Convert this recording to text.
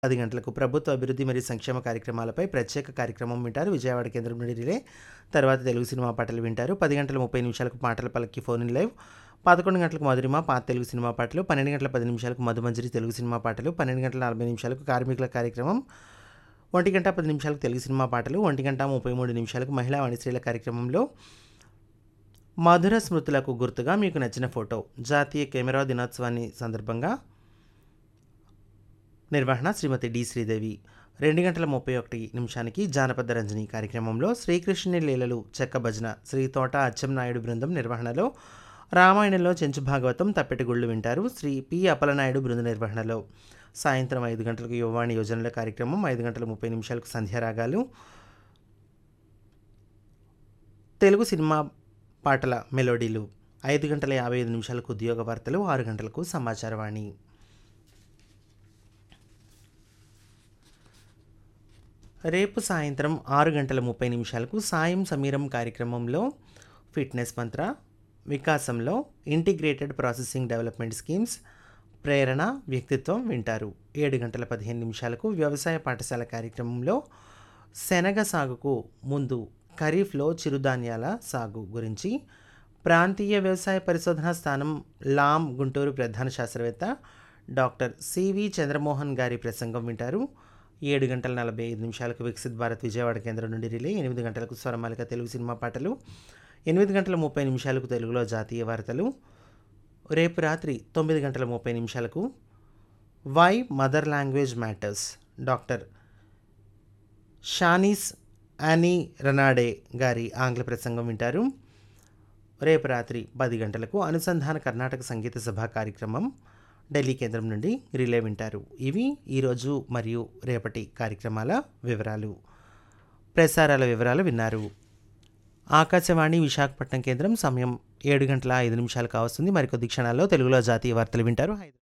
పది గంటలకు ప్రభుత్వ అభివృద్ధి మరియు సంక్షేమ కార్యక్రమాలపై ప్రత్యేక కార్యక్రమం వింటారు విజయవాడ కేంద్రం నుండి రిలే తర్వాత తెలుగు సినిమా పాటలు వింటారు పది గంటల ముప్పై నిమిషాలకు పాటల పలకి ఫోన్ ఇన్ లైవ్ పదకొండు గంటలకు మధురిమ పాత తెలుగు సినిమా పాటలు పన్నెండు గంటల పది నిమిషాలకు మధుమంజరి తెలుగు సినిమా పాటలు పన్నెండు గంటల నలభై నిమిషాలకు కార్మికుల కార్యక్రమం ఒంటి గంట పది నిమిషాలకు తెలుగు సినిమా పాటలు ఒంటి గంట ముప్పై మూడు నిమిషాలకు మహిళా వాణిశ్రీల కార్యక్రమంలో మధుర స్మృతులకు గుర్తుగా మీకు నచ్చిన ఫోటో జాతీయ కెమెరా దినోత్సవాన్ని సందర్భంగా నిర్వహణ శ్రీమతి డి శ్రీదేవి రెండు గంటల ముప్పై ఒకటి నిమిషానికి జానపద రంజని కార్యక్రమంలో శ్రీకృష్ణుని లీలలు చెక్క భజన శ్రీ తోట అచ్చెన్నాయుడు బృందం నిర్వహణలో రామాయణంలో చెంచు భాగవతం తప్పెటగుళ్ళు వింటారు శ్రీ పి అప్పలనాయుడు బృంద నిర్వహణలో సాయంత్రం ఐదు గంటలకు యువవాణి యోజనల కార్యక్రమం ఐదు గంటల ముప్పై నిమిషాలకు సంధ్యారాగాలు తెలుగు సినిమా పాటల మెలోడీలు ఐదు గంటల యాభై ఐదు నిమిషాలకు ఉద్యోగ వార్తలు ఆరు గంటలకు సమాచారవాణి రేపు సాయంత్రం ఆరు గంటల ముప్పై నిమిషాలకు సాయం సమీరం కార్యక్రమంలో ఫిట్నెస్ మంత్ర వికాసంలో ఇంటిగ్రేటెడ్ ప్రాసెసింగ్ డెవలప్మెంట్ స్కీమ్స్ ప్రేరణ వ్యక్తిత్వం వింటారు ఏడు గంటల పదిహేను నిమిషాలకు వ్యవసాయ పాఠశాల కార్యక్రమంలో శనగ సాగుకు ముందు ఖరీఫ్లో చిరుధాన్యాల సాగు గురించి ప్రాంతీయ వ్యవసాయ పరిశోధనా స్థానం లామ్ గుంటూరు ప్రధాన శాస్త్రవేత్త డాక్టర్ సివి చంద్రమోహన్ గారి ప్రసంగం వింటారు ఏడు గంటల నలభై ఐదు నిమిషాలకు వికసిత్ భారత్ విజయవాడ కేంద్రం నుండి రిలే ఎనిమిది గంటలకు స్వరమాలిక తెలుగు సినిమా పాటలు ఎనిమిది గంటల ముప్పై నిమిషాలకు తెలుగులో జాతీయ వార్తలు రేపు రాత్రి తొమ్మిది గంటల ముప్పై నిమిషాలకు why mother language matters doctor Shanis Annie Ranade గారి ఆంగ్ల ప్రసంగం వింటారు రేపు రాత్రి పది గంటలకు అనుసంధాన కర్ణాటక సంగీత సభ కార్యక్రమం ఢిల్లీ కేంద్రం నుండి రిలే వింటారు ఇవి ఈరోజు మరియు రేపటి కార్యక్రమాల వివరాలు ప్రసారాల వివరాలు విన్నారు ఆకాశవాణి విశాఖపట్నం కేంద్రం సమయం ఏడు గంటల ఐదు నిమిషాలు కావస్తుంది మరికొద్ది క్షణాల్లో తెలుగులో జాతీయ వార్తలు వింటారు